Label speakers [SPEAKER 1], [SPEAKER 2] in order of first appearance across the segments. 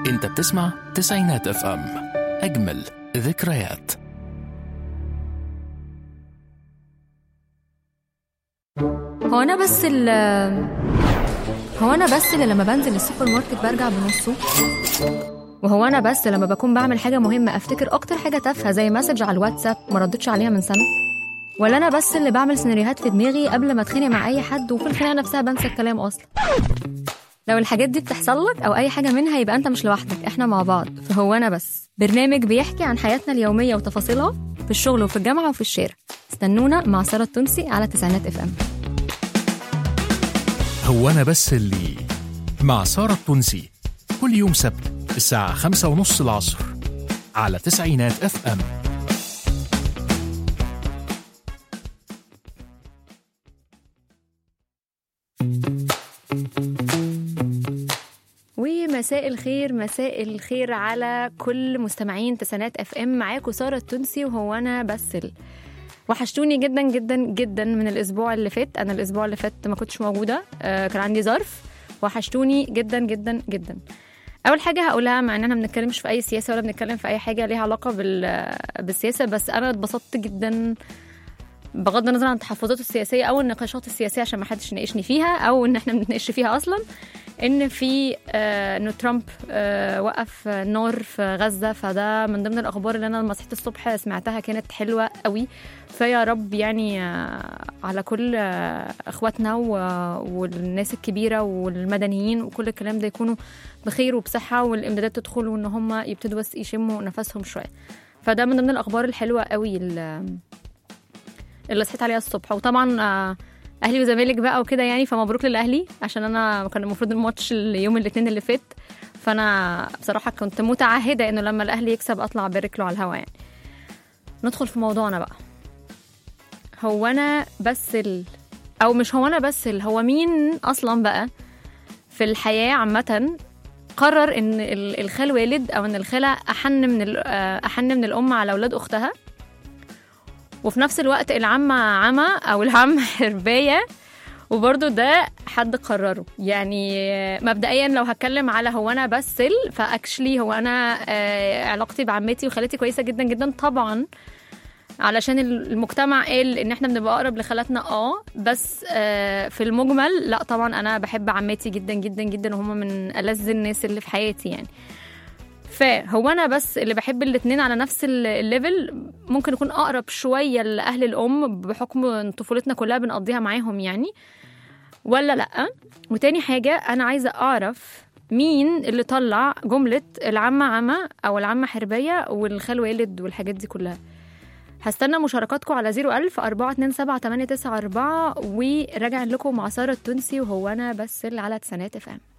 [SPEAKER 1] انت بتسمع تسعينات اف ام اجمل ذكريات
[SPEAKER 2] هو انا بس ال هو انا بس اللي لما بنزل السوبر ماركت برجع بنصه وهو انا بس لما بكون بعمل حاجه مهمه افتكر اكتر حاجه تافهه زي مسج على الواتساب ما ردتش عليها من سنه ولا انا بس اللي بعمل سيناريوهات في دماغي قبل ما اتخانق مع اي حد وفي الخناقه نفسها بنسى الكلام اصلا لو الحاجات دي بتحصل لك او اي حاجه منها يبقى انت مش لوحدك احنا مع بعض فهو انا بس برنامج بيحكي عن حياتنا اليوميه وتفاصيلها في الشغل وفي الجامعه وفي الشارع استنونا مع ساره التونسي على تسعينات اف ام
[SPEAKER 1] هو انا بس اللي مع سارة التونسي كل يوم سبت الساعة خمسة ونص العصر على تسعينات اف ام
[SPEAKER 2] ومساء الخير مساء الخير على كل مستمعين تسعينات اف ام معاكم ساره التونسي وهو انا بسل وحشتوني جدا جدا جدا من الاسبوع اللي فات انا الاسبوع اللي فات ما كنتش موجوده آه، كان عندي ظرف وحشتوني جدا جدا جدا اول حاجه هقولها مع اننا ما بنتكلمش في اي سياسه ولا بنتكلم في اي حاجه ليها علاقه بال بالسياسه بس انا اتبسطت جدا بغض النظر عن التحفظات السياسيه او النقاشات السياسيه عشان ما حدش يناقشني فيها او ان احنا ما بنتناقش فيها اصلا ان في آه، انه ترامب آه، وقف نار في غزه فده من ضمن الاخبار اللي انا لما صحيت الصبح سمعتها كانت حلوه قوي فيا رب يعني آه، على كل آه، اخواتنا و- والناس الكبيره والمدنيين وكل الكلام ده يكونوا بخير وبصحه والامدادات تدخل وان هم يبتدوا بس يشموا نفسهم شويه فده من ضمن الاخبار الحلوه قوي اللي اللي صحيت عليها الصبح وطبعا آه، اهلي وزمالك بقى وكده يعني فمبروك للاهلي عشان انا كان المفروض الماتش يوم الاثنين اللي فات فانا بصراحه كنت متعهده انه لما الاهلي يكسب اطلع ابارك له على الهوا يعني ندخل في موضوعنا بقى هو انا بس ال... او مش هو انا بس ال... هو مين اصلا بقى في الحياه عامه قرر ان ال- الخال والد او ان الخاله احن من ال... آه، احن من الام على اولاد اختها وفي نفس الوقت العمة عمى أو العم حرباية وبرضو ده حد قرره يعني مبدئيا لو هتكلم على هو انا بسل فاكشلي هو انا آه، علاقتي بعمتي وخالتي كويسه جدا جدا طبعا علشان المجتمع قال ان احنا بنبقى اقرب لخالاتنا اه بس آه، في المجمل لا طبعا انا بحب عماتي جدا جدا جدا وهم من ألذ الناس اللي في حياتي يعني فهو انا بس اللي بحب الاتنين على نفس ال- الليفل ممكن يكون اقرب شويه لاهل الام بحكم ان طفولتنا كلها بنقضيها معاهم يعني ولا لا وتاني حاجه انا عايزه اعرف مين اللي طلع جمله العمه عمى او العمه حربيه والخال والد والحاجات دي كلها هستنى مشاركاتكم على 01000 427 894 وراجع لكم مع ساره التونسي وهو انا بس اللي على تسعينات اف ام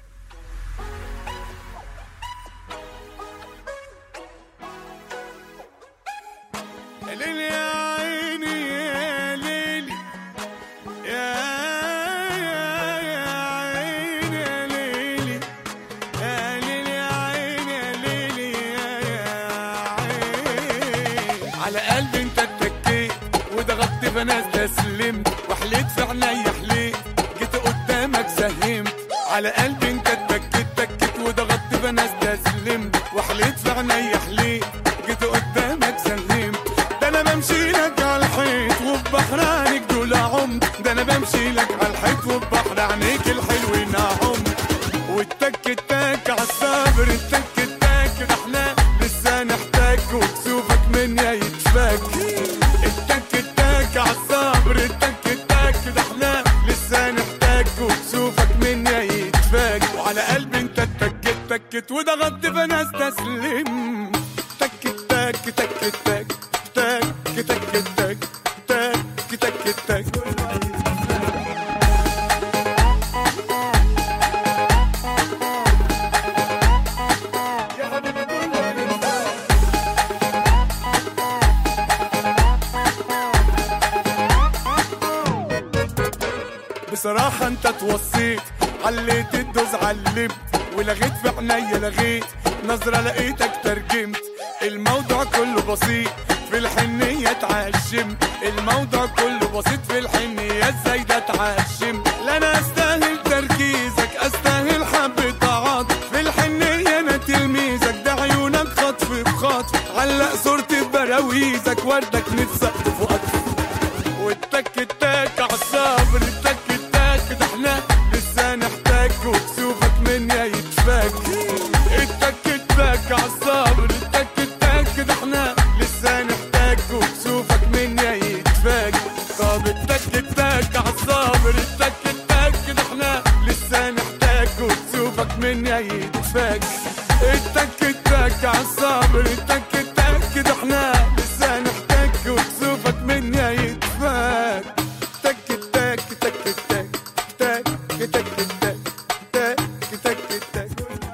[SPEAKER 3] يا ليل يا عيني يا ليل يا يا يا عيني يا ليل يا ليل يا عيني يا ليل يا يا عيني على قلبي انت اتكيت وضغطت فانا استسلمت وحليت في عينيا حليت جيت قدامك سهمت على قلبي انت اتكيت تكيت وضغطت فانا استسلمت وحليت في عينيا حليت جيت قدامك سهمت ده انا بمشي لك على الحيط وفي بحر عينيك دول عمت ده انا بمشي لك على الحيط وفي بحر عينيك الحلوين عمت والتك التك عالصبر التك التك ده احنا لسه نحتاج وكسوفك مني يتفك التك التك عالصبر التك التك ده احنا لسه نحتاج وكسوفك مني يتفك وعلى قلبي انت اتكت تكت وضغطت فانا استسلم تك تك تك تك تك تك تك تك تك تك بصراحة انت توصيت عليت الدوز علمت ولغيت في عينيا لغيت نظرة لقيتك ترجمت الموضوع كله بسيط في الحنية اتعشمت الموضوع كله بسيط في الحنية ازاي ده اتعشمت لا انا استاهل تركيزك استاهل حبة عاطف في الحنية انا وردك وردك نفسك فوقك والتك التك عالصبر التك التك ده احنا لسه نحتاج وكسوفك من يا يتفك التك التك عالصبر التك التك ده احنا لسه نحتاج وكسوفك من يا يتفك طب التك التك عالصبر التك التك ده احنا لسه نحتاج وكسوفك من يا يتفك التك التك عالصبر التك التك ده احنا لسه نحتاج وكسوفك من يا يتفك تك تك تك تك تك تك تك تك تك تك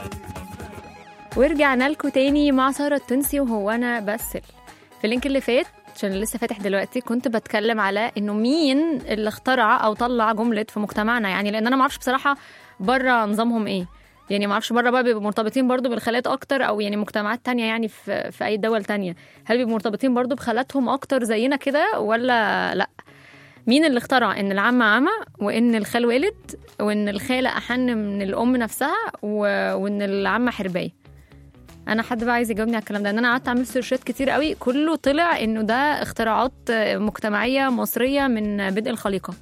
[SPEAKER 2] ورجعنا لكم تاني مع سارة التونسي وهو أنا بسل في اللينك اللي فات عشان لسه فاتح دلوقتي كنت بتكلم على انه مين اللي اخترع او طلع جمله في مجتمعنا يعني لان انا ما اعرفش بصراحه بره نظامهم ايه يعني ما اعرفش بره بقى بيبقوا مرتبطين برضو بالخالات اكتر او يعني مجتمعات تانية يعني في, في اي دول تانية هل بيبقوا مرتبطين برضو بخالاتهم اكتر زينا كده ولا لا مين اللي اخترع ان العم عمى وان الخال والد وان الخاله احن من الام نفسها و... وان العمه حربايه انا حد بقى عايز يجاوبني على الكلام ده ان انا قعدت اعمل سيرشات كتير قوي كله طلع انه ده اختراعات مجتمعيه مصريه من بدء الخليقه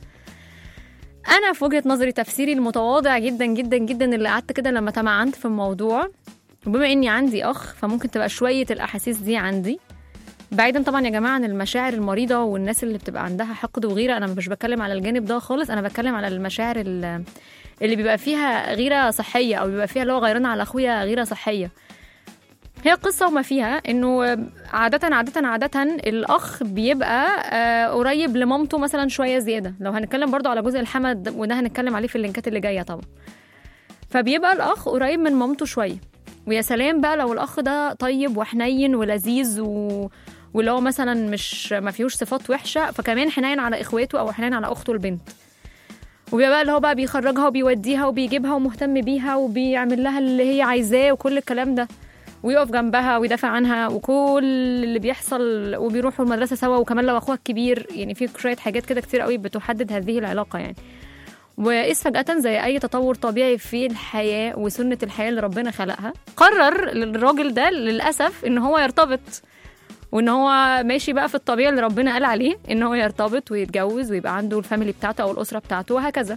[SPEAKER 2] انا في وجهه نظري تفسيري المتواضع جدا جدا جدا اللي قعدت كده لما تمعنت في الموضوع وبما اني عندي اخ فممكن تبقى شويه الاحاسيس دي عندي بعيدا طبعا يا جماعه عن المشاعر المريضه والناس اللي بتبقى عندها حقد وغيره انا مش بتكلم على الجانب ده خالص انا بتكلم على المشاعر ال- اللي بيبقى فيها غيره صحيه او بيبقى فيها اللي هو غيران على اخويا غيره صحيه هي قصة وما فيها انه عادة عادة عادة الاخ بيبقى آه، قريب لمامته مثلا شوية زيادة لو هنتكلم برضو على جزء الحمد وده هنتكلم عليه في اللينكات اللي جاية طبعا فبيبقى الاخ قريب من مامته شوية ويا سلام بقى لو الاخ ده طيب وحنين ولذيذ و... واللي هو مثلا مش ما فيهوش صفات وحشة فكمان حنين على اخواته او حنين على اخته البنت وبيبقى بقى اللي هو بقى بيخرجها وبيوديها وبيجيبها ومهتم بيها وبيعمل لها اللي هي عايزاه وكل الكلام ده ويقف جنبها ويدافع عنها وكل اللي بيحصل وبيروحوا المدرسه سوا وكمان لو اخوها الكبير يعني في شويه حاجات كده كتير قوي بتحدد هذه العلاقه يعني وإذ فجأة زي أي تطور طبيعي في الحياة وسنة الحياة اللي ربنا خلقها قرر الراجل ده للأسف إن هو يرتبط وإن هو ماشي بقى في الطبيعي اللي ربنا قال عليه إن هو يرتبط ويتجوز ويبقى عنده الفاميلي بتاعته أو الأسرة بتاعته وهكذا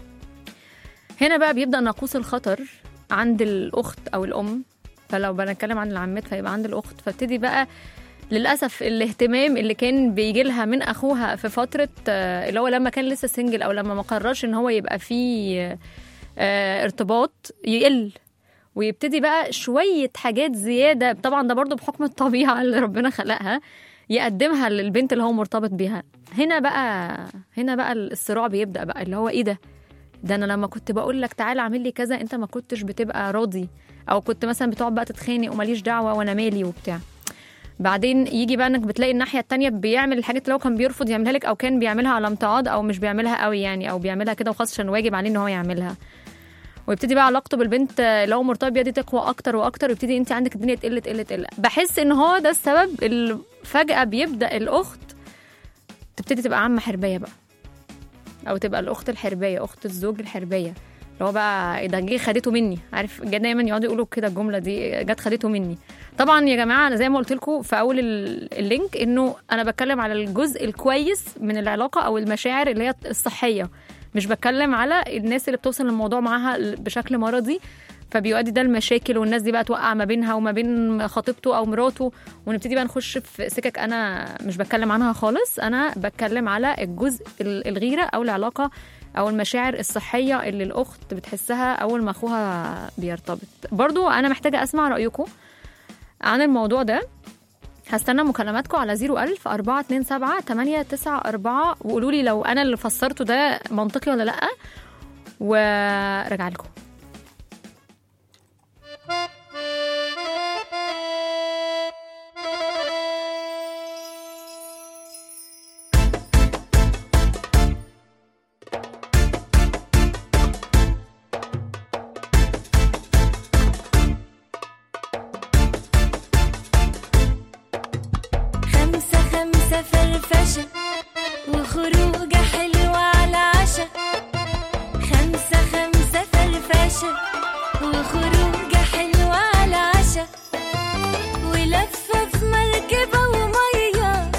[SPEAKER 2] هنا بقى بيبدأ ناقوس الخطر عند الأخت أو الأم فلو بنتكلم عن العمات فيبقى عند الاخت فابتدي بقى للاسف الاهتمام اللي كان بيجي لها من اخوها في فتره آه، اللي هو لما كان لسه سنجل او لما ما قررش ان هو يبقى فيه آه، ارتباط يقل ويبتدي بقى شويه حاجات زياده طبعا ده برضو بحكم الطبيعه اللي ربنا خلقها يقدمها للبنت اللي هو مرتبط بيها هنا بقى هنا بقى الصراع بيبدا بقى اللي هو ايه ده ده انا لما كنت بقول لك تعالى اعمل لي كذا انت ما كنتش بتبقى راضي او كنت مثلا بتقعد بقى تتخانق وماليش دعوه وانا مالي وبتاع بعدين يجي بقى انك بتلاقي الناحيه التانية بيعمل الحاجات اللي هو كان بيرفض يعملها لك او كان بيعملها على امتعاض او مش بيعملها قوي يعني او بيعملها كده وخاصه عشان واجب عليه ان هو يعملها ويبتدي بقى علاقته بالبنت اللي هو مرتبط بيها دي تقوى اكتر واكتر ويبتدي انت عندك الدنيا تقل تقل تقل بحس ان هو ده السبب اللي فجاه بيبدا الاخت تبتدي تبقى عمه حربيه بقى او تبقى الاخت الحربيه اخت الزوج الحربيه اللي هو بقى ده جه خدته مني عارف جه دايما يقعدوا يقولوا كده الجمله دي جت خدته مني طبعا يا جماعه انا زي ما قلت لكم في اول ال- اللينك انه انا بتكلم على الجزء الكويس من العلاقه او المشاعر اللي هي الصحيه مش بتكلم على الناس اللي بتوصل للموضوع معاها بشكل مرضي فبيؤدي ده المشاكل والناس دي بقى توقع ما بينها وما بين خطيبته او مراته ونبتدي بقى نخش في سكك انا مش بتكلم عنها خالص انا بتكلم على الجزء ال- الغيره او العلاقه او المشاعر الصحيه اللي الاخت بتحسها اول ما اخوها بيرتبط برضو انا محتاجه اسمع رايكم عن الموضوع ده هستنى مكالماتكم على 01000 427 894 وقولوا لي لو انا اللي فسرته ده منطقي ولا لا وراجع لكم
[SPEAKER 4] خمسة خمسة فرفشة وخروجة حلوة على عشا خمسة خمسة فرفشة وخروجة حلوة على عشا ولفة في مركبة ومية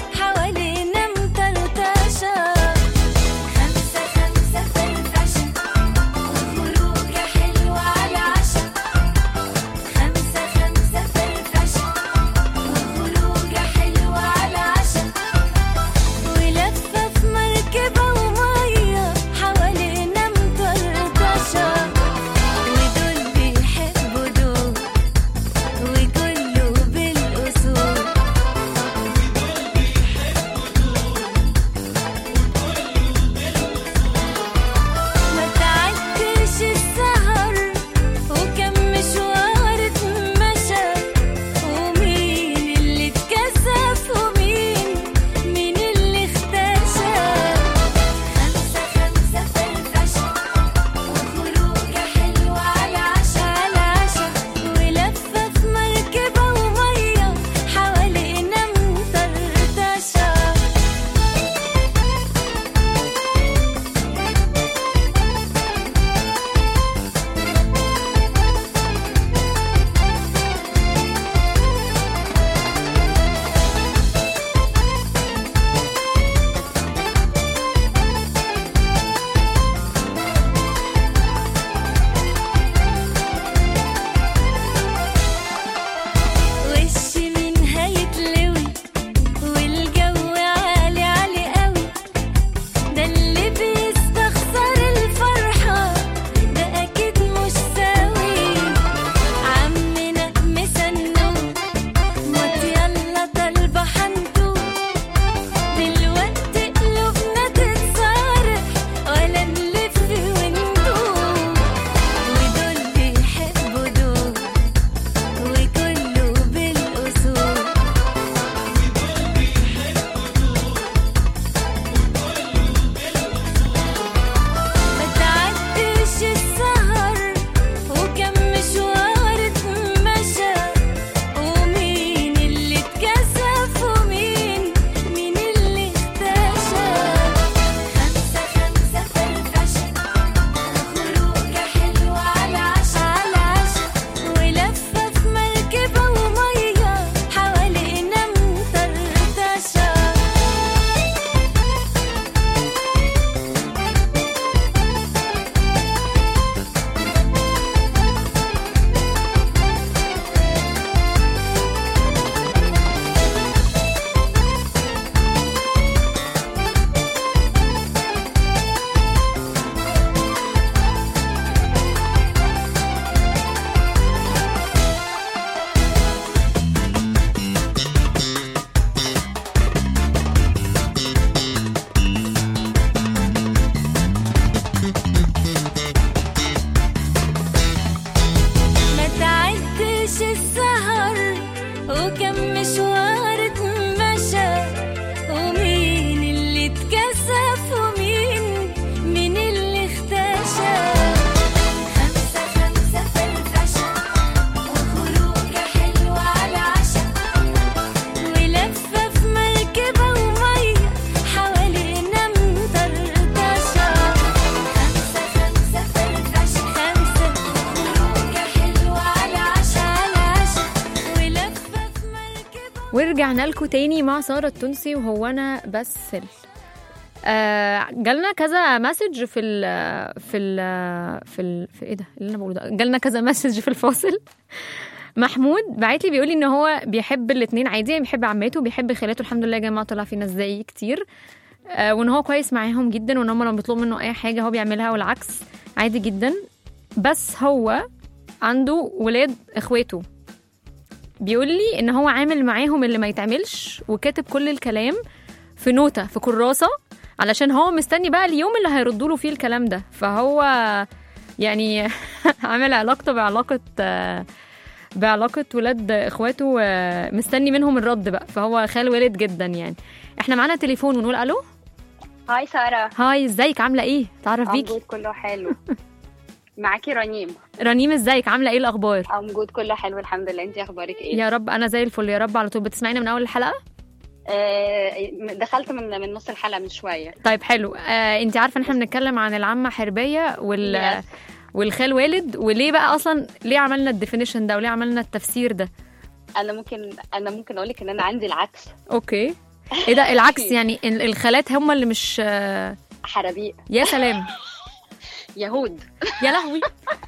[SPEAKER 2] ورجعنا لكم تاني مع سارة التونسي وهو أنا بسل آه جالنا كذا مسج في ال في ال في ال في ايه ده اللي انا بقوله ده جالنا كذا مسج في الفاصل محمود بعت لي بيقول لي ان هو بيحب الاثنين عادي يعني بيحب عماته وبيحب خالاته الحمد لله يا جماعه طلع في ناس زيي كتير آه وان هو كويس معاهم جدا وان هم لما بيطلبوا منه اي حاجه هو بيعملها والعكس عادي جدا بس هو عنده ولاد اخواته بيقول لي ان هو عامل معاهم اللي ما يتعملش وكاتب كل الكلام في نوتة في كراسة علشان هو مستني بقى اليوم اللي هيردوا له فيه الكلام ده فهو يعني عامل علاقته بعلاقة آه، بعلاقة ولاد اخواته آه، مستني منهم الرد بقى فهو خال والد جدا يعني احنا معانا تليفون ونقول الو
[SPEAKER 5] هاي سارة
[SPEAKER 2] هاي ازيك عاملة ايه تعرف بيكي
[SPEAKER 5] موجود كله حلو معاكي رنيم
[SPEAKER 2] رنيم ازيك عاملة ايه الاخبار
[SPEAKER 5] موجود كله حلو الحمد لله انت اخبارك ايه
[SPEAKER 2] يا رب انا زي الفل يا رب على طول بتسمعينا من اول الحلقة
[SPEAKER 5] آه دخلت من من نص الحلقة من شوية
[SPEAKER 2] طيب حلو آه انت عارفه ان احنا بنتكلم عن العمه حربيه وال
[SPEAKER 5] Yes.
[SPEAKER 2] والخال والد وليه بقى اصلا ليه عملنا الديفينيشن ده وليه عملنا التفسير ده
[SPEAKER 5] انا ممكن انا ممكن اقول لك ان انا عندي العكس
[SPEAKER 2] اوكي ايه ده العكس يعني ال- الخالات هم اللي مش آه،
[SPEAKER 5] حرابيق
[SPEAKER 2] يا سلام
[SPEAKER 5] يهود
[SPEAKER 2] يا لهوي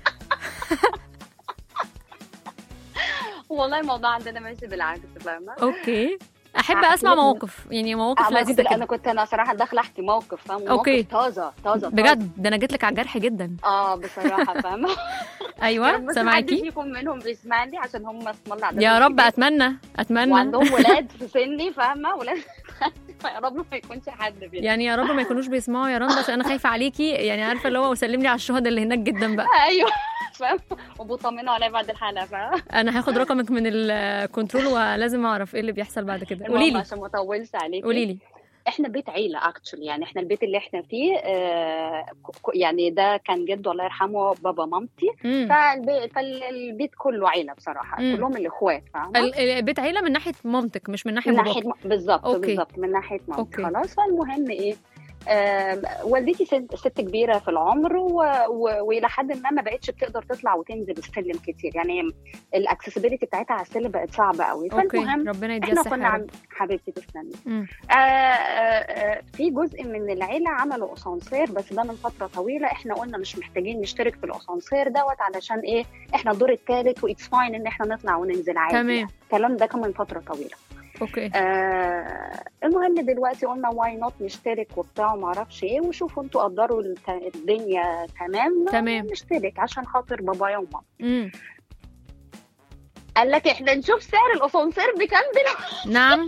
[SPEAKER 5] والله الموضوع عندنا ماشي بالعكس فاهمة
[SPEAKER 2] اوكي احب
[SPEAKER 5] هحكي
[SPEAKER 2] اسمع
[SPEAKER 5] لك-
[SPEAKER 2] مواقف يعني مواقف
[SPEAKER 5] أنا
[SPEAKER 2] لذيذه
[SPEAKER 5] كنت انا
[SPEAKER 2] كده
[SPEAKER 5] كنت انا صراحة داخلة احكي موقف فاهمة
[SPEAKER 2] أوكي.
[SPEAKER 5] موقف طازة طازة طازة.
[SPEAKER 2] بجد ده انا جيت لك على الجرح جدا
[SPEAKER 5] اه بصراحة فاهمة يا
[SPEAKER 2] ايوه
[SPEAKER 5] رب بس محدش
[SPEAKER 2] سامعاكي
[SPEAKER 5] فيكم منهم بيسمعني عشان هم اسم الله عددهم
[SPEAKER 2] يا رب
[SPEAKER 5] كبير.
[SPEAKER 2] اتمنى اتمنى
[SPEAKER 5] وعندهم ولاد في سني فاهمه ولاد يا رب ما يكونش حد بينا
[SPEAKER 2] يعني يا رب ما يكونوش بيسمعوا يا رندا عشان انا خايفه عليكي يعني عارفه اللي هو وسلم لي على الشهداء اللي هناك جدا بقى
[SPEAKER 5] ايوه فاهم وبيطمنوا عليا بعد الحلقه فاهم
[SPEAKER 2] انا هاخد رقمك من الكنترول ولازم اعرف ايه اللي بيحصل بعد كده قولي
[SPEAKER 5] المهم
[SPEAKER 2] لي
[SPEAKER 5] عشان ما اطولش عليكي
[SPEAKER 2] قولي لي
[SPEAKER 5] احنا بيت عيله اكشلي يعني احنا البيت اللي احنا فيه آه ك- يعني ده كان جده الله يرحمه بابا مامتي
[SPEAKER 2] مم.
[SPEAKER 5] فالبيت, فالبيت كله عيله بصراحه
[SPEAKER 2] مم.
[SPEAKER 5] كلهم الاخوات فاهمه
[SPEAKER 2] ال- البيت عيله من ناحيه مامتك مش من ناحيه
[SPEAKER 5] من
[SPEAKER 2] باباك
[SPEAKER 5] ناحيه م- بالظبط
[SPEAKER 2] أوكي.
[SPEAKER 5] بالظبط من ناحيه مامتي
[SPEAKER 2] أوكي.
[SPEAKER 5] خلاص فالمهم ايه آم، والدتي ست, ست كبيره في العمر و... و... والى حد ما ما بقتش بتقدر تطلع وتنزل السلم كتير يعني الاكسسبيلتي بتاعتها على السلم بقت صعبه قوي
[SPEAKER 2] اوكي
[SPEAKER 5] فالمهم
[SPEAKER 2] ربنا يديها
[SPEAKER 5] احنا
[SPEAKER 2] الصحه
[SPEAKER 5] كنا
[SPEAKER 2] يا
[SPEAKER 5] عن
[SPEAKER 2] رب
[SPEAKER 5] حبيبتي تسلمي
[SPEAKER 2] مم.
[SPEAKER 5] آه، آه، في جزء من العيله عملوا اسانسير بس ده من فتره طويله احنا قلنا مش محتاجين نشترك في الاسانسير دوت علشان ايه احنا الدور الثالث واتس فاين ان احنا نطلع وننزل عادي
[SPEAKER 2] تمام.
[SPEAKER 5] يعني. الكلام ده كان من فتره طويله
[SPEAKER 2] اوكي
[SPEAKER 5] آه المهم دلوقتي قلنا واي نوت نشترك وبتاع وما اعرفش ايه وشوفوا انتوا قدروا الت- الدنيا تمام
[SPEAKER 2] تمام.
[SPEAKER 5] نشترك عشان خاطر بابايا وماما
[SPEAKER 2] مم.
[SPEAKER 5] قال لك احنا نشوف سعر الاسانسير بكام دلوقتي
[SPEAKER 2] نعم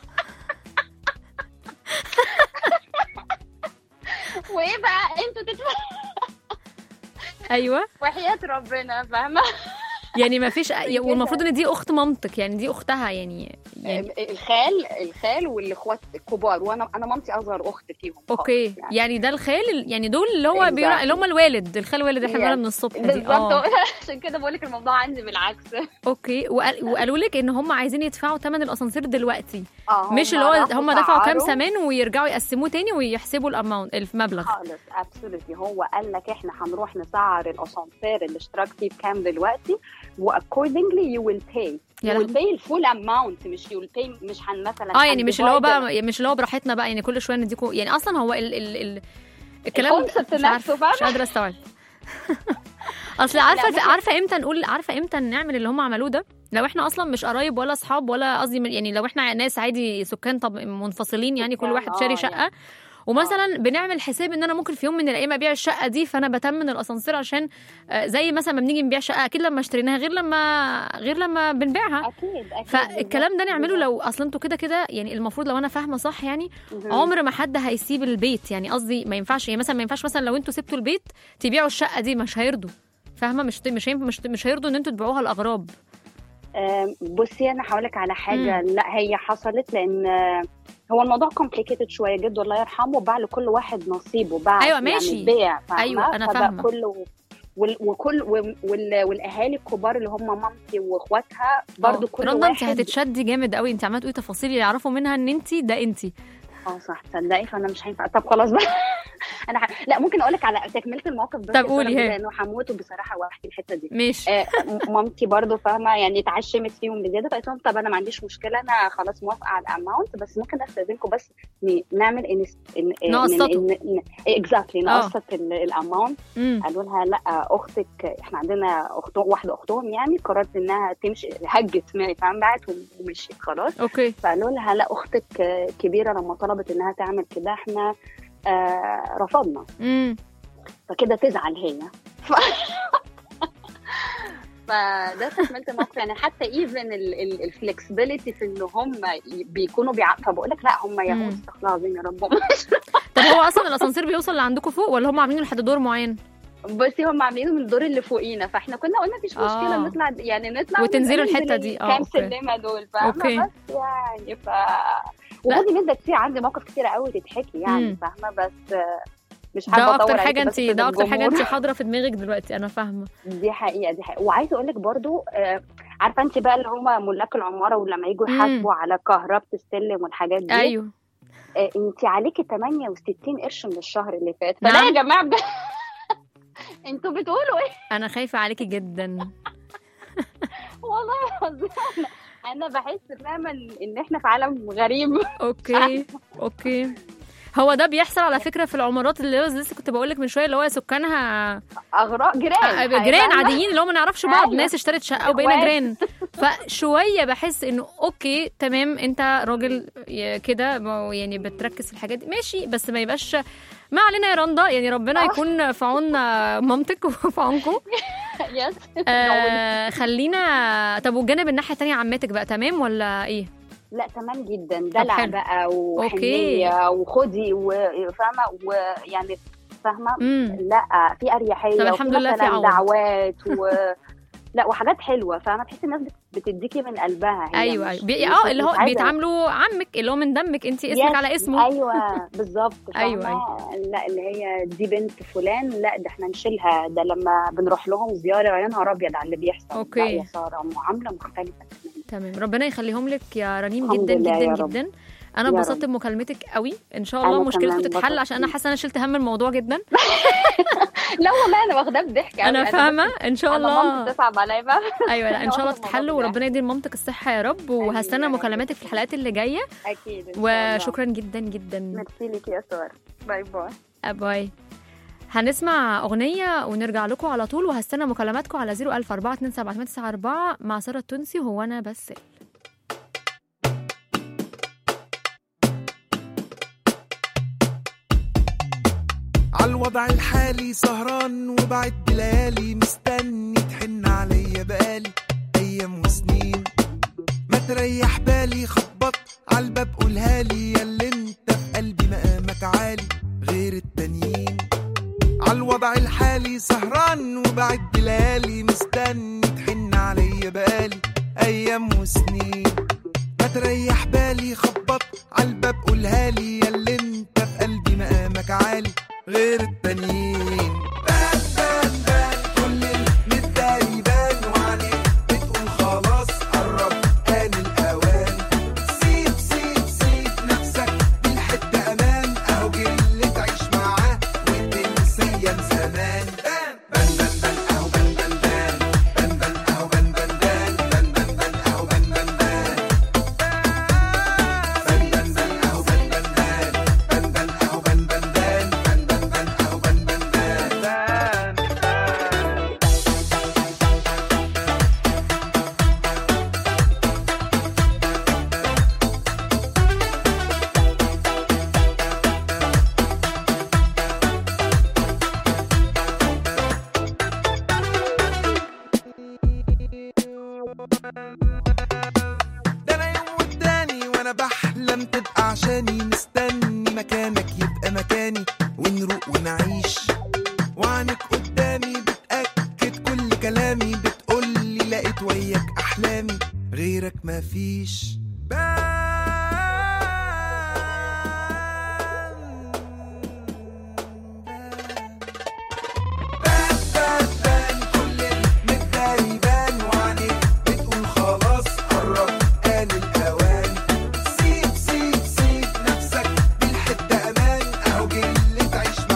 [SPEAKER 5] وايه بقى انتوا تدفعوا
[SPEAKER 2] ايوه
[SPEAKER 5] وحياه ربنا فاهمه
[SPEAKER 2] يعني ما فيش والمفروض ان دي اخت مامتك يعني دي اختها يعني يعني
[SPEAKER 5] الخال الخال والاخوات الكبار وانا انا مامتي اصغر اخت فيهم خالص
[SPEAKER 2] اوكي
[SPEAKER 5] يعني.
[SPEAKER 2] يعني ده الخال يعني دول اللي هو بيقول
[SPEAKER 5] Exactly.
[SPEAKER 2] اللي هم الوالد الخال والد احنا
[SPEAKER 5] Yes.
[SPEAKER 2] بنقولها من الصبح دي
[SPEAKER 5] بالظبط
[SPEAKER 2] اه
[SPEAKER 5] عشان كده بقول لك الموضوع عندي بالعكس
[SPEAKER 2] اوكي وقال- وقالوا لك ان هم عايزين يدفعوا ثمن الاسانسير دلوقتي
[SPEAKER 5] اه
[SPEAKER 2] مش اللي هو
[SPEAKER 5] راحوا
[SPEAKER 2] هم دفعوا كام
[SPEAKER 5] سعروا
[SPEAKER 2] سمان ويرجعوا يقسموه تاني ويحسبوا الاماونت المبلغ
[SPEAKER 5] خالص ابسولوتلي هو قال لك احنا هنروح نسعر الاسانسير الاشتراك فيه بكام دلوقتي واكوردنجلي يو ويل باي
[SPEAKER 2] يا
[SPEAKER 5] يو ويل
[SPEAKER 2] لهوي.
[SPEAKER 5] باي الفول اماونت مش يو ويل باي مش هن مثلا
[SPEAKER 2] اه يعني مش اللي هو
[SPEAKER 5] هنديفايد
[SPEAKER 2] بقى مش اللي هو براحتنا بقى يعني كل شويه نديكوا يعني اصلا هو ال ال ال الكلام
[SPEAKER 5] الكونسبت
[SPEAKER 2] مش
[SPEAKER 5] نفسه،
[SPEAKER 2] عارفه
[SPEAKER 5] فاهمة؟
[SPEAKER 2] مش قادره استوعب اصل عارفه
[SPEAKER 5] ممكن-
[SPEAKER 2] عارفه امتى نقول عارفه امتى نعمل اللي هم عملوه ده لو احنا اصلا مش قرايب ولا اصحاب ولا قصدي من- يعني لو احنا ناس عادي سكان طب منفصلين يعني كل
[SPEAKER 5] سكان،
[SPEAKER 2] واحد
[SPEAKER 5] آه،
[SPEAKER 2] شاري شقه
[SPEAKER 5] يعني.
[SPEAKER 2] ومثلا بنعمل حساب ان انا ممكن في يوم من الايام ابيع الشقه دي فانا بتمن الاسانسير عشان آه، زي مثلا ما بنيجي نبيع شقه اكيد لما اشتريناها غير لما غير لما بنبيعها
[SPEAKER 5] اكيد اكيد
[SPEAKER 2] فالكلام ده نعمله
[SPEAKER 5] بالظبط.
[SPEAKER 2] لو اصلا انتوا كده كده يعني المفروض لو انا فاهمه صح يعني
[SPEAKER 5] مهم.
[SPEAKER 2] عمر ما حد هيسيب البيت يعني قصدي ما ينفعش يعني مثلا ما ينفعش مثلا لو انتوا سبتوا البيت تبيعوا الشقه دي مش هيرضوا فاهمه مش مش هينفع- مش مش هيرضوا ان انتوا تبيعوها الاغراب
[SPEAKER 5] آم، بصي انا هقول لك على حاجه لا هي حصلت لان آه، هو الموضوع كومبليكيتد شويه جد الله يرحمه باع لكل واحد نصيبه باع
[SPEAKER 2] أيوة،
[SPEAKER 5] يعني
[SPEAKER 2] ماشي.
[SPEAKER 5] بيع فاهمة؟
[SPEAKER 2] أيوة، أنا
[SPEAKER 5] فبقى
[SPEAKER 2] فاهمة.
[SPEAKER 5] كله وال- وكل وال- وال- والاهالي الكبار اللي هم مامتي واخواتها برضو
[SPEAKER 2] اه.
[SPEAKER 5] كل
[SPEAKER 2] رندا انت
[SPEAKER 5] واحد
[SPEAKER 2] هتتشدي جامد قوي انت عماله تقولي تفاصيل يعرفوا منها ان انت ده انت
[SPEAKER 5] اه صح تصدقي فانا مش هينفع طب خلاص بقى انا ح... لا ممكن اقول لك على تكمله الموقف بس
[SPEAKER 2] طب قولي، هي.
[SPEAKER 5] لانه هموت بصراحه واحكي الحته دي
[SPEAKER 2] ماشي
[SPEAKER 5] آه، م- مامتي برضو فاهمه يعني اتعشمت فيهم بزياده فقلت لهم طب انا ما عنديش مشكله انا خلاص موافقه على الاماونت بس ممكن استاذنكم بس ن- نعمل ان
[SPEAKER 2] نقسطه.
[SPEAKER 5] اكزاكتلي
[SPEAKER 2] آه.
[SPEAKER 5] نقسط الاماونت
[SPEAKER 2] مم.
[SPEAKER 5] قالوا لها لا اختك احنا عندنا اخت واحده اختهم يعني قررت انها تمشي هجت معي فاهم بعت ومشيت خلاص
[SPEAKER 2] اوكي
[SPEAKER 5] فقالوا لها لا اختك آه، كبيره لما طلبت انها تعمل كده احنا آه رفضنا
[SPEAKER 2] مم.
[SPEAKER 5] فكده تزعل هي ف... فده تكمله الموقف يعني حتى ايفن الفلكسبيليتي في ان هم بيكونوا بيع... فبقول لك لا هم يهود
[SPEAKER 2] مم.
[SPEAKER 5] استغفر الله العظيم يا رب
[SPEAKER 2] طب هو اصلا الاسانسير بيوصل لعندكم فوق ولا هم عاملينه لحد دور معين
[SPEAKER 5] بصي هم عاملينه من الدور اللي فوقينا فاحنا كنا قلنا مفيش
[SPEAKER 2] آه.
[SPEAKER 5] مشكله نطلع يعني نطلع
[SPEAKER 2] وتنزلوا
[SPEAKER 5] وننزل
[SPEAKER 2] الحتة دي. آه،
[SPEAKER 5] كام
[SPEAKER 2] أوكي.
[SPEAKER 5] سلمه دول فاهمه
[SPEAKER 2] أوكي.
[SPEAKER 5] بس يعني ف وخدي مده كتير عندي مواقف كتير قوي تتحكي يعني
[SPEAKER 2] مم.
[SPEAKER 5] فاهمه بس آه، مش حابه
[SPEAKER 2] ده
[SPEAKER 5] اطول
[SPEAKER 2] اكتر
[SPEAKER 5] عليكي
[SPEAKER 2] حاجه
[SPEAKER 5] بس
[SPEAKER 2] انت ده اكتر حاجه
[SPEAKER 5] الجمهور.
[SPEAKER 2] انت حاضره في دماغك دلوقتي انا فاهمه
[SPEAKER 5] دي حقيقه دي حقيقه وعايزه اقول لك برضو آه، عارفه انت بقى اللي هم ملاك العماره ولما يجوا
[SPEAKER 2] مم.
[SPEAKER 5] يحاسبوا على كهربة السلم والحاجات دي
[SPEAKER 2] ايوه
[SPEAKER 5] آه، انت عليكي 68 قرش من الشهر اللي فات فلا
[SPEAKER 2] نعم.
[SPEAKER 5] يا جماعه بجد انتوا بتقولوا ايه
[SPEAKER 2] انا خايفه عليكي جدا
[SPEAKER 5] والله العظيم أنا- انا بحس فاهمه إن- ان احنا في عالم غريب
[SPEAKER 2] اوكي اوكي هو ده بيحصل على فكره في العمارات اللي هو لسه كنت بقول لك من شويه اللي هو سكانها
[SPEAKER 5] اغراء جيران
[SPEAKER 2] جيران
[SPEAKER 5] فاهمة؟
[SPEAKER 2] عاديين اللي هو ما نعرفش بعض
[SPEAKER 5] أيوة.
[SPEAKER 2] ناس اشترت شقه وبقينا
[SPEAKER 5] إخوات.
[SPEAKER 2] جيران فشويه بحس انه اوكي تمام انت راجل ي- كده ما هو يعني بتركز في الحاجات دي ماشي بس ما يبقاش ما علينا يا رندا يعني ربنا
[SPEAKER 5] آه.
[SPEAKER 2] يكون في عون مامتك وفي عونكم
[SPEAKER 5] يس
[SPEAKER 2] آه خلينا طب والجانب الناحيه التانية عمتك بقى تمام ولا ايه؟
[SPEAKER 5] لا تمام جدا دلع
[SPEAKER 2] حلو.
[SPEAKER 5] بقى
[SPEAKER 2] أوكي.
[SPEAKER 5] وحنيه وخدي وفاهمه ويعني فاهمه
[SPEAKER 2] امم
[SPEAKER 5] لا في اريحيه
[SPEAKER 2] طب الحمد
[SPEAKER 5] وفي
[SPEAKER 2] لله في
[SPEAKER 5] مثلا
[SPEAKER 2] عون.
[SPEAKER 5] دعوات و لا وحاجات حلوه فاهمه تحس الناس بت- بتديكي من قلبها هي
[SPEAKER 2] ايوه
[SPEAKER 5] مش-
[SPEAKER 2] ايوه بي...
[SPEAKER 5] مش-
[SPEAKER 2] اه اللي
[SPEAKER 5] مش
[SPEAKER 2] هو
[SPEAKER 5] عايزة-
[SPEAKER 2] بيتعاملوا عمك اللي هو من دمك انت اسمك
[SPEAKER 5] Yes.
[SPEAKER 2] على اسمه
[SPEAKER 5] ايوه بالظبط
[SPEAKER 2] أيوة،
[SPEAKER 5] فاهمة؟ لا اللي هي دي بنت فلان لا ده احنا نشيلها ده لما بنروح لهم زياره يا نهار ابيض على اللي بيحصل
[SPEAKER 2] أوكي.
[SPEAKER 5] لا يا ساره معامله مختلفه تماما
[SPEAKER 2] تمام ربنا يخليهم لك يا رنيم
[SPEAKER 5] الحمد
[SPEAKER 2] جدا
[SPEAKER 5] لله
[SPEAKER 2] جدا
[SPEAKER 5] يا رب.
[SPEAKER 2] جدا انا
[SPEAKER 5] يا
[SPEAKER 2] اتبسطت
[SPEAKER 5] رب.
[SPEAKER 2] بمكالمتك قوي ان شاء الله
[SPEAKER 5] أنا
[SPEAKER 2] مشكلتكم
[SPEAKER 5] كمان
[SPEAKER 2] تتحل
[SPEAKER 5] انبسطت.
[SPEAKER 2] عشان انا حاسه انا شلت هم الموضوع جدا
[SPEAKER 5] لا والله انا واخداه بضحك أوي.
[SPEAKER 2] انا
[SPEAKER 5] بس-
[SPEAKER 2] فاهمه ان شاء
[SPEAKER 5] انا
[SPEAKER 2] الله
[SPEAKER 5] مامتي تصعب عليا بقى
[SPEAKER 2] ايوه لا ان شاء الله
[SPEAKER 5] واخدة
[SPEAKER 2] تتحل
[SPEAKER 5] الموضوع
[SPEAKER 2] وربنا يدي لمامتك الصحه يا رب وهستنى
[SPEAKER 5] يا رب.
[SPEAKER 2] مكالماتك في الحلقات اللي جايه
[SPEAKER 5] اكيد إن شاء الله.
[SPEAKER 2] وشكرا جدا جدا
[SPEAKER 5] ميرسي لك يا ساره باي باي
[SPEAKER 2] باي هنسمع أغنية ونرجع لكم على طول وهستنى مكالماتكم على 004278994 مع سارة التونسي وهو أنا بس
[SPEAKER 3] عالوضع الحالي سهران وبعد ليالي مستني تحن عليا بقالي ايام وسنين ما تريح بالي خبط عالباب قولها لي يا اللي انت في قلبي مقامك عالي غير التانيين عالوضع الحالي سهران وبعد ليالي مستني تحن عليا بقالي ايام وسنين ما تريح بالي خبط عالباب قولها لي يا اللي انت في قلبي مقامك عالي غير التانيين بان بان بان كل المداري بان وعليك بتقول خلاص قرب كان الاوان سيب سيب سيب نفسك بالحته امان اهو اللي تعيش معاه وتنسى ايام زمان بان بان بان بان اهو بان بان بان بان بان اهو بان بان بان بان بان بان اهو بان بان بان بان بان بان اهو بان بان بان بان بان اهو بان بان بان بان بان بان اهو بان بان بان ده انا يوم والتاني وانا بحلم تبقى عشاني مستني مكانك يبقى مكاني ونروق ونعيش وعنك قدامي بتأكد كل كلامي بتقولي لقيت وياك احلامي غيرك مفيش بان بان بان كل المداري بان وعنيك بتقول خلاص قرب آن الأوان سيب سيب سيب نفسك بالحتة أمان أهو جه اللي تعيش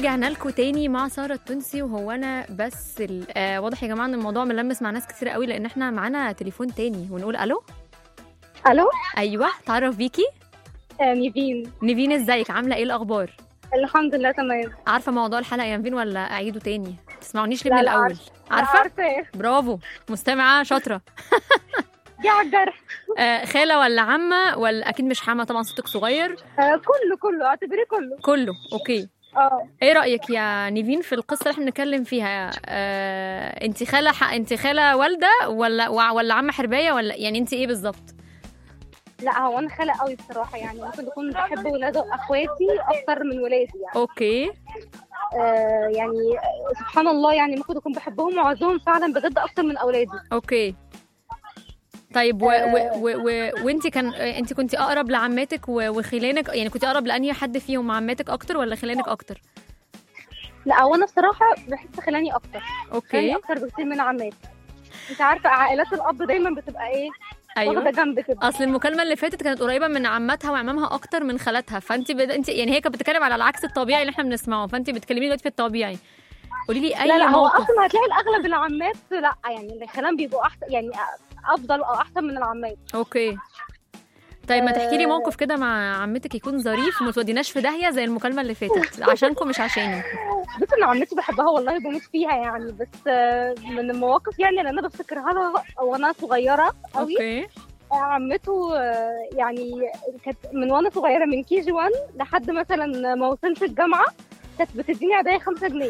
[SPEAKER 2] ورجعنا لكم تاني مع ساره التونسي وهو انا بس ال... آه واضح يا جماعه ان الموضوع ملمس مع ناس كتير قوي لان احنا معانا تليفون تاني ونقول الو
[SPEAKER 6] الو
[SPEAKER 2] ايوه تعرف بيكي
[SPEAKER 6] آه، نيفين
[SPEAKER 2] نيفين ازيك عامله ايه الاخبار
[SPEAKER 6] الحمد لله تمام
[SPEAKER 2] عارفه موضوع الحلقه يا نيفين ولا اعيده تاني تسمعونيش ليه
[SPEAKER 6] لا،
[SPEAKER 2] من
[SPEAKER 6] لا،
[SPEAKER 2] الاول عارفه
[SPEAKER 6] عارفه
[SPEAKER 2] برافو مستمعه شاطره
[SPEAKER 6] دي على الجرح
[SPEAKER 2] آه خاله ولا عمه ولا اكيد مش حما طبعا صوتك صغير
[SPEAKER 6] آه، كله كله اعتبريه كله
[SPEAKER 2] كله اوكي
[SPEAKER 6] اه
[SPEAKER 2] ايه رايك يا نيفين في القصه اللي احنا بنتكلم فيها آه انت خاله ح... انت خاله والده ولا ولا عمه حربايه ولا يعني انت ايه بالظبط
[SPEAKER 6] لا هو انا خالق قوي بصراحه يعني ممكن اكون بحب ولاد اخواتي اكتر من ولادي يعني
[SPEAKER 2] اوكي
[SPEAKER 6] آه يعني سبحان الله يعني ممكن اكون بحبهم وعايزهم فعلا بجد اكتر من اولادي
[SPEAKER 2] اوكي طيب و... و... و... و... وانت كان انت كنت اقرب لعماتك و... وخلانك يعني كنت اقرب لانهي حد فيهم عماتك اكتر ولا خلانك اكتر
[SPEAKER 6] لا هو انا بصراحه بحس خلاني اكتر خلاني
[SPEAKER 2] اوكي
[SPEAKER 6] اكتر بكتير من عماتي انت عارفه عائلات الاب دايما بتبقى ايه واخده
[SPEAKER 2] ايوه
[SPEAKER 6] جنب كده
[SPEAKER 2] اصل المكالمه اللي فاتت كانت قريبه من عماتها وعمامها اكتر من خالاتها فانت بد... انت يعني هي كانت بتتكلم على العكس الطبيعي اللي احنا بنسمعه فانت بتكلميني دلوقتي في الطبيعي قولي لي اي
[SPEAKER 6] لا لا هو
[SPEAKER 2] موقف
[SPEAKER 6] اصلا هتلاقي الاغلب العمات لا يعني الخلان بيبقوا احسن يعني افضل او احسن من العمات
[SPEAKER 2] اوكي طيب ما تحكي لي
[SPEAKER 6] آه.
[SPEAKER 2] موقف كده مع عمتك يكون ظريف وما توديناش في داهيه زي المكالمه اللي فاتت عشانكم مش عشاني
[SPEAKER 6] بس انا عمتي بحبها والله بموت فيها يعني بس آه، من المواقف يعني اللي انا بفتكرها لها وانا صغيره قوي
[SPEAKER 2] اوكي
[SPEAKER 6] عمته آه، يعني كانت من وانا صغيره من كي جي 1 لحد مثلا ما وصلت الجامعه كانت بتديني عاديه 5 جنيه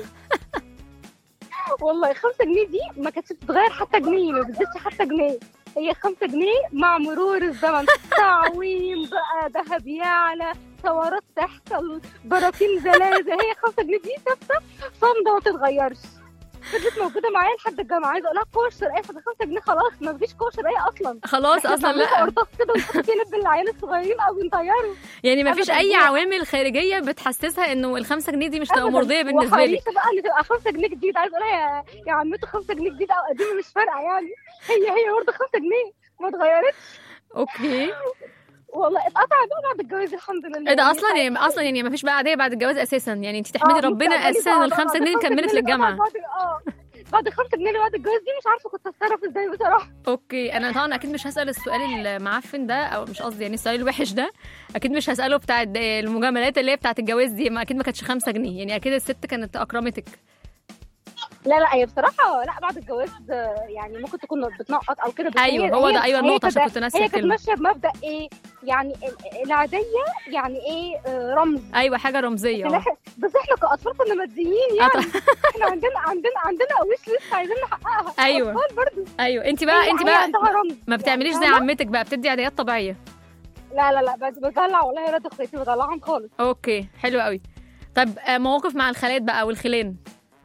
[SPEAKER 6] والله 5 جنيه دي ما كانتش بتتغير حتى جنيه ما بتزيدش حتى جنيه هي 5 جنيه مع مرور الزمن تعويم بقى ذهب يعلى ثورات تحصل براكين زلازل هي 5 جنيه دي ثابته صامده ما تتغيرش فضلت موجوده معايا لحد الجامعه عايزه اقول لها كوشر ايه فده 5 جنيه خلاص ما فيش كوشر ايه اصلا
[SPEAKER 2] خلاص اصلا لا
[SPEAKER 6] قرطاس كده ونحط فيه لب العيال الصغيرين او بنطيره
[SPEAKER 2] يعني ما فيش
[SPEAKER 6] أبداً
[SPEAKER 2] اي
[SPEAKER 6] لا.
[SPEAKER 2] عوامل خارجيه بتحسسها انه الخمسة جنيه دي مش تبقى مرضيه بالنسبه لك
[SPEAKER 6] وحريصه بقى ان تبقى 5 جنيه جديد عايزه اقول لها يا يا عمته 5 جنيه جديد او قديمه مش فارقه يعني هي هي برضه 5 جنيه ما اتغيرتش
[SPEAKER 2] اوكي
[SPEAKER 6] والله اتقطع بقى بعد الجواز الحمد لله
[SPEAKER 2] ايه ده
[SPEAKER 6] يعني
[SPEAKER 2] اصلا يعني اصلا يعني ما فيش بقى عاديه بعد الجواز اساسا يعني انت تحمدي
[SPEAKER 6] آه،
[SPEAKER 2] ربنا
[SPEAKER 6] مستقبلي
[SPEAKER 2] اساسا ان
[SPEAKER 6] بقى
[SPEAKER 2] الخمسة
[SPEAKER 6] بعد
[SPEAKER 2] جنيه
[SPEAKER 6] الخمسة
[SPEAKER 2] كملت
[SPEAKER 6] جنيه
[SPEAKER 2] للجامعه
[SPEAKER 6] بعد اه بعد 5 جنيه اللي بعد الجواز دي مش عارفه كنت اتصرف ازاي بصراحه
[SPEAKER 2] اوكي انا طبعا اكيد مش هسال السؤال المعفن ده او مش قصدي يعني السؤال الوحش ده اكيد مش هساله بتاع الد- المجاملات اللي هي بتاعت الجواز دي ما اكيد ما كانتش خمسة جنيه يعني اكيد الست كانت اكرمتك
[SPEAKER 6] لا لا هي بصراحه لا بعد الجواز آه، يعني ممكن تكون بتنقط او كده بس
[SPEAKER 2] ايوه
[SPEAKER 6] هي-
[SPEAKER 2] هو
[SPEAKER 6] هي-
[SPEAKER 2] ده ايوه
[SPEAKER 6] هي
[SPEAKER 2] النقطه عشان
[SPEAKER 6] كده-
[SPEAKER 2] كنت ناسيه
[SPEAKER 6] هي كانت
[SPEAKER 2] الكلمه
[SPEAKER 6] ماشيه بمبدا ايه يعني ال- العاديه يعني ايه آه، رمز
[SPEAKER 2] ايوه حاجه رمزيه
[SPEAKER 6] لكن
[SPEAKER 2] اه
[SPEAKER 6] إحنا- بس احنا كاطفال كنا ماديين يعني احنا عندنا عندنا عندنا قويش لسه عايزين نحققها
[SPEAKER 2] أيوة.
[SPEAKER 6] اطفال برضه
[SPEAKER 2] ايوه انت بقى انت
[SPEAKER 6] هي
[SPEAKER 2] بقى
[SPEAKER 6] عندها رمز
[SPEAKER 2] ما بتعمليش زي
[SPEAKER 6] فاهمة؟
[SPEAKER 2] عمتك بقى بتدي عاديات طبيعيه
[SPEAKER 6] لا لا لا بس بدلع والله ولاد اخواتي بدلعهم خالص
[SPEAKER 2] اوكي حلو قوي طب آه، مواقف مع الخالات بقى والخلان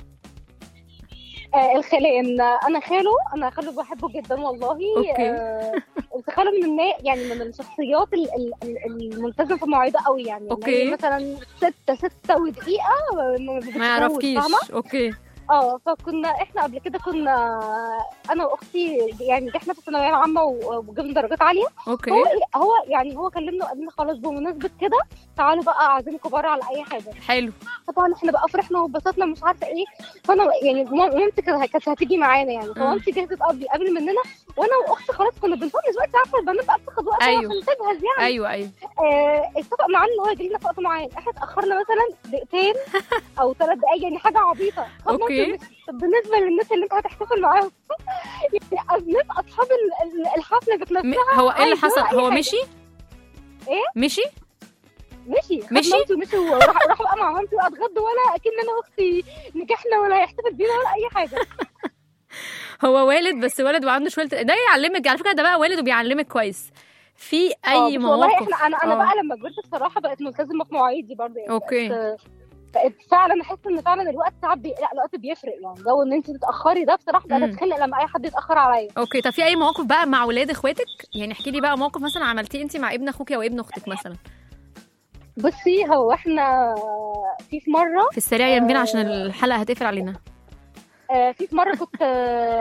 [SPEAKER 6] آه الخلان آه، انا خاله انا خاله بحبه جدا والله
[SPEAKER 2] أوكي.
[SPEAKER 6] آه خاله من النا يعني من الشخصيات ال- ال- ال- الملتزمه في مواعيدها قوي يعني يعني
[SPEAKER 2] أوكي.
[SPEAKER 6] هي مثلا ستة ستة ودقيقة ما
[SPEAKER 2] ما
[SPEAKER 6] بتتجوز،
[SPEAKER 2] يعرفكيش
[SPEAKER 6] فاهمة؟
[SPEAKER 2] اوكي
[SPEAKER 6] اه فكنا احنا قبل كده كنا انا واختي يعني نجحنا في الثانويه العامه و- وجبنا درجات عاليه
[SPEAKER 2] اوكي
[SPEAKER 6] هو هو يعني هو كلمنا وقال لنا خلاص بمناسبه كده تعالوا بقى عازمكم بره على اي حاجه
[SPEAKER 2] حلو
[SPEAKER 6] طبعا احنا بقى فرحنا واتبسطنا مش عارفه ايه فانا يعني مام- مامتي كانت كانت هتيجي معانا يعني فمامتي جهزت قبل قبل مننا وانا واختي خلاص كنا بنفنش وقت عارفه البنات بقى بتاخد وقت
[SPEAKER 2] أيوة.
[SPEAKER 6] عشان تجهز يعني
[SPEAKER 2] ايوه ايوه
[SPEAKER 6] آه، اتفق معانا ان هو يجي لنا في وقت معين احنا اتاخرنا مثلا دقيقتين او ثلاث دقايق يعني حاجه عبيطه خد
[SPEAKER 2] أوكي.
[SPEAKER 6] مامتي ومشي. طب بالنسبه للناس اللي انت هتحتفل معاهم يعني الناس اصحاب ال- ال- الحفله ذات
[SPEAKER 2] م-
[SPEAKER 6] نفسها
[SPEAKER 2] هو ايه اللي
[SPEAKER 6] عايزة
[SPEAKER 2] حصل
[SPEAKER 6] أي
[SPEAKER 2] هو
[SPEAKER 6] حاجة.
[SPEAKER 2] مشي
[SPEAKER 6] إيه؟
[SPEAKER 2] مشي
[SPEAKER 6] مشي خد
[SPEAKER 2] مشي؟
[SPEAKER 6] مامتي ومشي وراح راح بقى مع مامتي واتغدوا ولا اكن انا واختي نجحنا ولا هيحتفل بينا ولا اي حاجه
[SPEAKER 2] هو والد بس والد وعنده شويه ده يعلمك على فكره ده بقى والد وبيعلمك كويس في
[SPEAKER 6] آه،
[SPEAKER 2] اي
[SPEAKER 6] بس والله
[SPEAKER 2] مواقف
[SPEAKER 6] احنا انا انا
[SPEAKER 2] آه.
[SPEAKER 6] بقى لما كبرت بصراحه بقت ملتزمه في مواعيدي برضه يعني
[SPEAKER 2] أوكي.
[SPEAKER 6] بقت- بقت فعلا احس ان فعلا الوقت ساعات بي... لا الوقت بيفرق يعني جو ان انت تتاخري ده بصراحه بقى
[SPEAKER 2] مم.
[SPEAKER 6] اتخنق لما اي حد يتاخر عليا
[SPEAKER 2] اوكي طب في اي مواقف بقى مع ولاد اخواتك يعني احكي لي بقى موقف مثلا عملتيه انت مع ابن اخوك او ابن اختك مثلا
[SPEAKER 6] بصي هو احنا في في مره
[SPEAKER 2] في السريع يا نبينا عشان الحلقه هتقفل علينا
[SPEAKER 6] آه، في في مره كنت آه،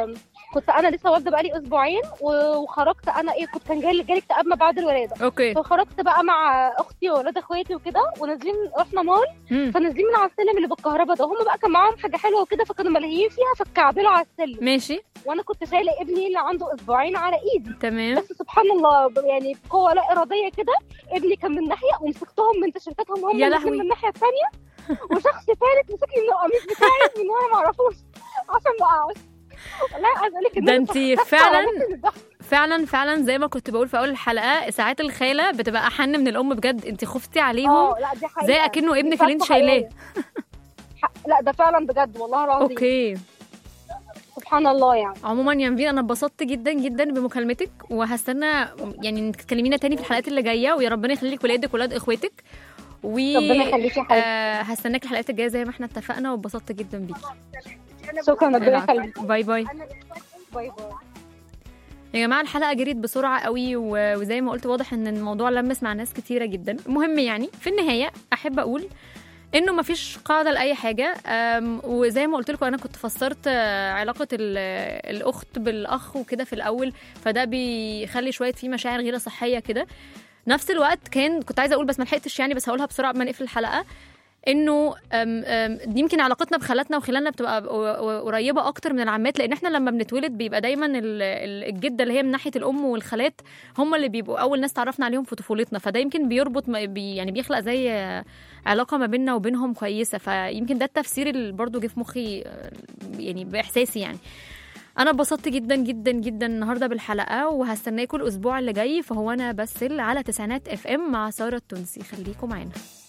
[SPEAKER 6] كنت انا لسه والده بقالي اسبوعين و- وخرجت انا ايه كنت كان جالي جالي اكتئاب ما بعد الولاده
[SPEAKER 2] اوكي
[SPEAKER 6] فخرجت بقى مع اختي واولاد اخواتي وكده ونازلين رحنا مول
[SPEAKER 2] مم.
[SPEAKER 6] فنازلين من على السلم اللي بالكهرباء ده هم بقى كان معاهم حاجه حلوه وكده فكانوا ملهيين فيها فاتكعبلوا على السلم
[SPEAKER 2] ماشي
[SPEAKER 6] وانا كنت شايله ابني اللي عنده اسبوعين على ايدي
[SPEAKER 2] تمام
[SPEAKER 6] بس سبحان الله ب- يعني بقوه لا اراديه كده ابني كان من ناحيه ومسكتهم من تيشيرتاتهم هم
[SPEAKER 2] يا
[SPEAKER 6] الاتنين
[SPEAKER 2] لهوي.
[SPEAKER 6] من الناحيه الثانيه وشخص ثالث مسكني من القميص بتاعي من وانا ما اعرفوش عشان ما اقعش والله عايزه اقول لك ان
[SPEAKER 2] ده
[SPEAKER 6] أنا
[SPEAKER 2] انتي
[SPEAKER 6] سخفت
[SPEAKER 2] فعلا
[SPEAKER 6] على نفسي من الضحك.
[SPEAKER 2] فعلا فعلا زي ما كنت بقول في اول الحلقه ساعات الخاله بتبقى احن من الام بجد انت خفتي عليهم
[SPEAKER 6] اه لا دي حقيقه
[SPEAKER 2] زي اكنه
[SPEAKER 6] دي
[SPEAKER 2] ابنك اللي انت
[SPEAKER 6] صفحة
[SPEAKER 2] شايلاه
[SPEAKER 6] حقيقية. ح- لا ده فعلا بجد والله العظيم
[SPEAKER 2] اوكي
[SPEAKER 6] سبحان الله يعني
[SPEAKER 2] عموما يا نبيل انا اتبسطت جدا جدا بمكالمتك وهستنى يعني تكلمينا تاني في الحلقات اللي جايه ويا ربنا يخلي لك ولادك ولاد اخواتك و
[SPEAKER 6] ربنا يخليكي يا حبيبتي
[SPEAKER 2] آه هستناك الحلقات الجايه زي ما احنا اتفقنا واتبسطت جدا بيكي
[SPEAKER 6] شكرا ربنا
[SPEAKER 2] العفو.
[SPEAKER 6] يخليك
[SPEAKER 2] باي باي
[SPEAKER 6] باي باي
[SPEAKER 2] يا جماعه الحلقه جريت بسرعه قوي و- وزي ما قلت واضح ان الموضوع لمس مع ناس كتيره جدا المهم يعني في النهايه احب اقول انه مفيش قاعده لاي حاجه أم، وزي ما قلت لكم انا كنت فسرت آه، علاقه ال- الاخت بالاخ وكده في الاول فده بيخلي شويه في مشاعر غير صحيه كده نفس الوقت كان كنت عايزه اقول بس ما لحقتش يعني بس هقولها بسرعه قبل ما نقفل الحلقه انه أم أم دي يمكن علاقتنا بخالاتنا وخلاننا بتبقى ق- قريبه اكتر من العمات لان احنا لما بنتولد بيبقى دايما ال- ال- الجده اللي هي من ناحيه الام والخالات هم اللي بيبقوا اول ناس تعرفنا عليهم في طفولتنا فده يمكن بيربط ما- بي يعني بيخلق زي علاقه ما بيننا وبينهم كويسه فيمكن ده التفسير اللي برضو جه في مخي آه، يعني باحساسي يعني انا اتبسطت جدا جدا جدا النهارده بالحلقه وهستناكم الاسبوع اللي جاي فهو انا بسل على تسعينات اف ام مع ساره التونسي خليكم معانا